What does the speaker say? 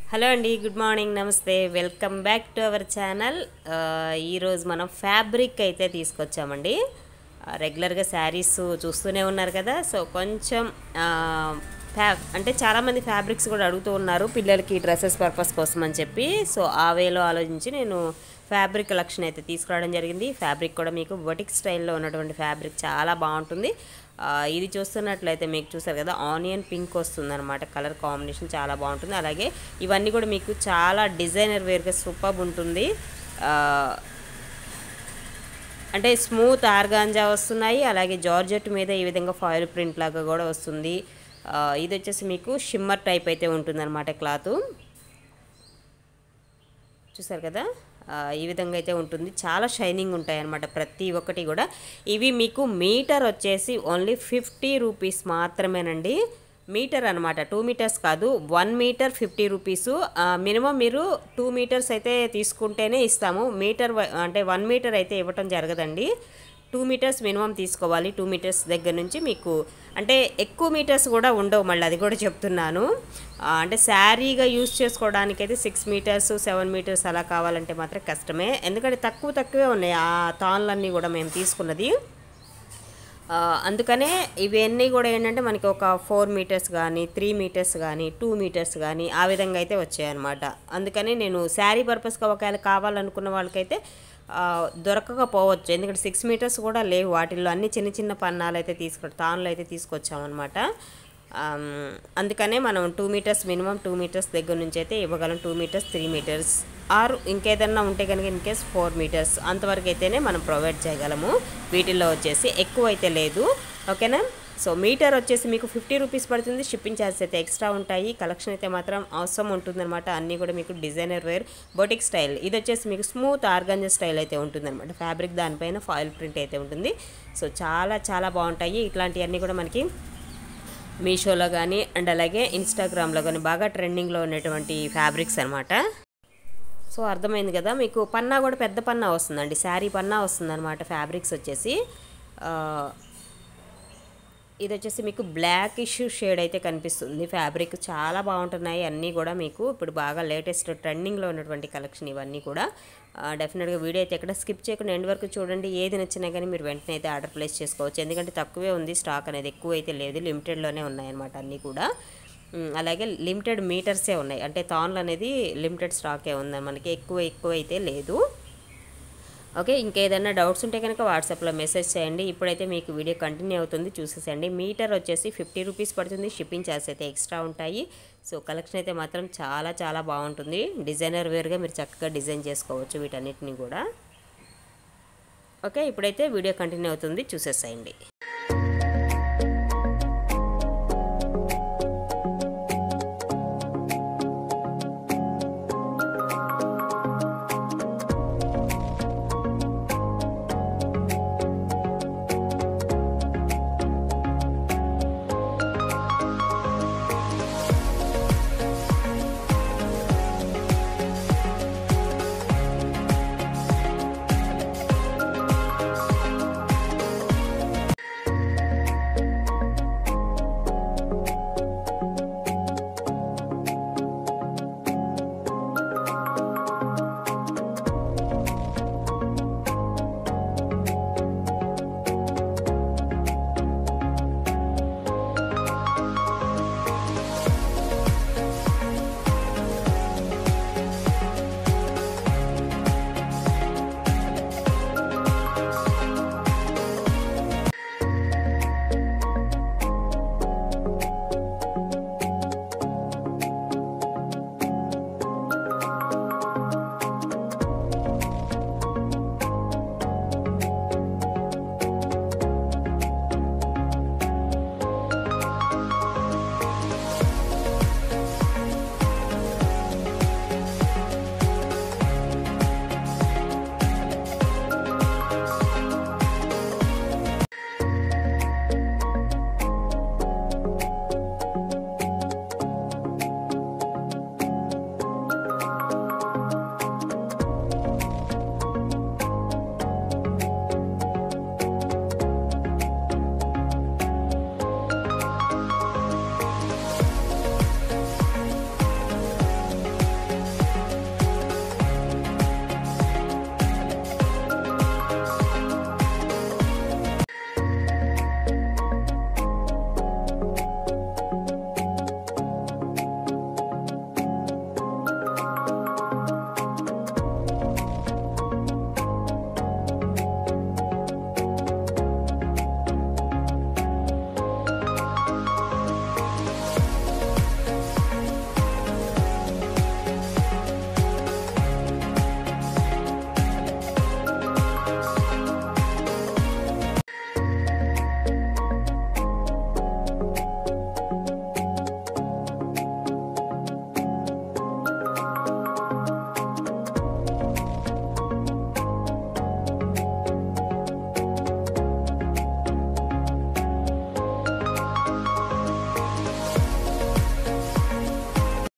hello అండి good morning నమస్తే welcome back to our channel ఈరోజు మనం ఫ్యాబ్రిక్ అయితే తీసుకొచ్చామండి ఆ, రెగ్యులర్గా శారీస్ చూస్తూనే ఉన్నారు కదా సో కొంచెం ఆ, ఫ్యా అంటే చాలామంది ఫ్యాబ్రిక్స్ కూడా అడుగుతూ ఉన్నారు పిల్లలకి డ్రెస్సెస్ పర్పస్ కోసం అని చెప్పి సో ఆ వేలో ఆలోచించి నేను ఫ్యాబ్రిక్ కలెక్షన్ అయితే తీసుకురావడం జరిగింది ఫ్యాబ్రిక్ కూడా మీకు బొటిక్ స్టైల్లో ఉన్నటువంటి ఫ్యాబ్రిక్ చాలా బాగుంటుంది ఆ, ఇది చూస్తున్నట్లయితే మీకు చూసారు కదా ఆనియన్ పింక్ వస్తుంది అనమాట కలర్ కాంబినేషన్ చాలా బాగుంటుంది అలాగే ఇవన్నీ కూడా మీకు చాలా డిజైనర్ వేర్గా సూపర్ ఉంటుంది ఆ, అంటే స్మూత్ ఆర్గాంజా వస్తున్నాయి అలాగే జార్జెట్ మీద ఈ విధంగా ఫాయిల్ ప్రింట్ లాగా కూడా వస్తుంది ఆ, ఇది వచ్చేసి మీకు షిమ్మర్ టైప్ అయితే ఉంటుందన్నమాట క్లాత్ చూసారు కదా ఆ, ఈ విధంగా అయితే ఉంటుంది చాలా షైనింగ్ ఉంటాయి అన్నమాట ప్రతి ఒక్కటి కూడా ఇవి మీకు మీటర్ వచ్చేసి ఓన్లీ ఫిఫ్టీ రూపీస్ మాత్రమేనండి మీటర్ అనమాట టూ మీటర్స్ కాదు one metre fifty rupees minimum మీరు టూ మీటర్స్ అయితే తీసుకుంటేనే ఇస్తాము మీటర్ వ- అంటే వన్ మీటర్ అయితే ఇవ్వటం జరగదండి టూ మీటర్స్ మినిమం తీసుకోవాలి టూ మీటర్స్ దగ్గర నుంచి మీకు అంటే ఎక్కువ మీటర్స్ కూడా ఉండవు మళ్ళీ అది కూడా చెప్తున్నాను ఆ, అంటే శారీగా యూస్ చేసుకోవడానికి అయితే సిక్స్ మీటర్స్ సెవెన్ మీటర్స్ అలా కావాలంటే మాత్రం కష్టమే ఎందుకంటే తక్కువ తక్కువే ఉన్నాయి ఆ తాన్లన్నీ కూడా మేము తీసుకున్నది ఆ, అందుకనే ఇవన్నీ కూడా ఏంటంటే మనకి ఒక ఫోర్ మీటర్స్ కానీ త్రీ మీటర్స్ కానీ టూ మీటర్స్ కానీ ఆ విధంగా అయితే వచ్చాయన్నమాట అందుకని నేను శారీ పర్పస్గా ఒకవేళ కావాలనుకున్న వాళ్ళకైతే ఆ, దొరకకపోవచ్చు ఎందుకంటే సిక్స్ మీటర్స్ కూడా లేవు వాటిల్లో అన్ని చిన్న చిన్న పన్నాలు అయితే తీసుకు తాన్లు అయితే తీసుకొచ్చామన్నమాట ఆమ్, అందుకనే మనం two metres minimum two metres దగ్గర నుంచి అయితే ఇవ్వగలం two metres three metres or ఇంకేదన్నా ఉంటే కనుక ఇన్ కేస్ ఫోర్ మీటర్స్ అంతవరకు అయితేనే మనం ప్రొవైడ్ చేయగలము వీటిల్లో వచ్చేసి ఎక్కువ అయితే లేదు ఓకేనా సో మీటర్ వచ్చేసి మీకు ఫిఫ్టీ రూపీస్ పడుతుంది షిప్పింగ్ ఛార్జెస్ అయితే ఎక్స్ట్రా ఉంటాయి కలెక్షన్ అయితే మాత్రం అవసరం ఉంటుందన్నమాట అన్నీ కూడా మీకు డిజైనర్ వేర్ బొటిక్ స్టైల్ ఇది వచ్చేసి మీకు స్మూత్ ఆర్గంజా స్టైల్ అయితే ఉంటుందన్నమాట ఫ్యాబ్రిక్ దానిపైన ఫాయిల్ ప్రింట్ అయితే ఉంటుంది సో చాలా చాలా బాగుంటాయి ఇట్లాంటివన్నీ కూడా మనకి మీషోలో కానీ అండ్ అలాగే ఇన్స్టాగ్రామ్లో కానీ బాగా ట్రెండింగ్లో ఉన్నటువంటి ఫ్యాబ్రిక్స్ అనమాట సో అర్థమైంది కదా మీకు పన్నా కూడా పెద్ద పన్నా వస్తుందండి శారీ పన్నా వస్తుంది అనమాట ఫ్యాబ్రిక్స్ వచ్చేసి ఆ, ఇది వచ్చేసి మీకు బ్లాక్ ఇష్యూ షేడ్ అయితే కనిపిస్తుంది ఫ్యాబ్రిక్ చాలా బాగుంటున్నాయి అన్నీ కూడా మీకు ఇప్పుడు బాగా లేటెస్ట్ ట్రెండింగ్లో ఉన్నటువంటి కలెక్షన్ ఇవన్నీ కూడా డెఫినెట్గా వీడియో అయితే ఎక్కడ స్కిప్ చేయకుండా ఎండ్ వరకు చూడండి ఏది నచ్చినా కానీ మీరు వెంటనే అయితే ఆర్డర్ ప్లేస్ చేసుకోవచ్చు ఎందుకంటే తక్కువే ఉంది స్టాక్ అనేది ఎక్కువ అయితే లేదు లిమిటెడ్లోనే ఉన్నాయన్నమాట అన్నీ కూడా ఉమ్, అలాగే లిమిటెడ్ మీటర్సే ఉన్నాయి అంటే తాన్లు అనేది లిమిటెడ్ స్టాకే ఉంది మనకి ఎక్కువ ఎక్కువ అయితే లేదు ఓకే ఇంకేదైనా డౌట్స్ ఉంటే కనుక వాట్సాప్లో మెసేజ్ చేయండి ఇప్పుడైతే మీకు వీడియో కంటిన్యూ అవుతుంది చూసేసండి మీటర్ వచ్చేసి ఫిఫ్టీ రూపీస్ పడుతుంది షిప్పింగ్ ఛార్జ్ అయితే ఎక్స్ట్రా ఉంటాయి సో కలెక్షన్ అయితే మాత్రం చాలా చాలా బాగుంటుంది డిజైనర్ వేర్గా మీరు చక్కగా డిజైన్ చేసుకోవచ్చు వీటన్నిటిని కూడా ఓకే ఇప్పుడైతే వీడియో కంటిన్యూ అవుతుంది చూసేసేయండి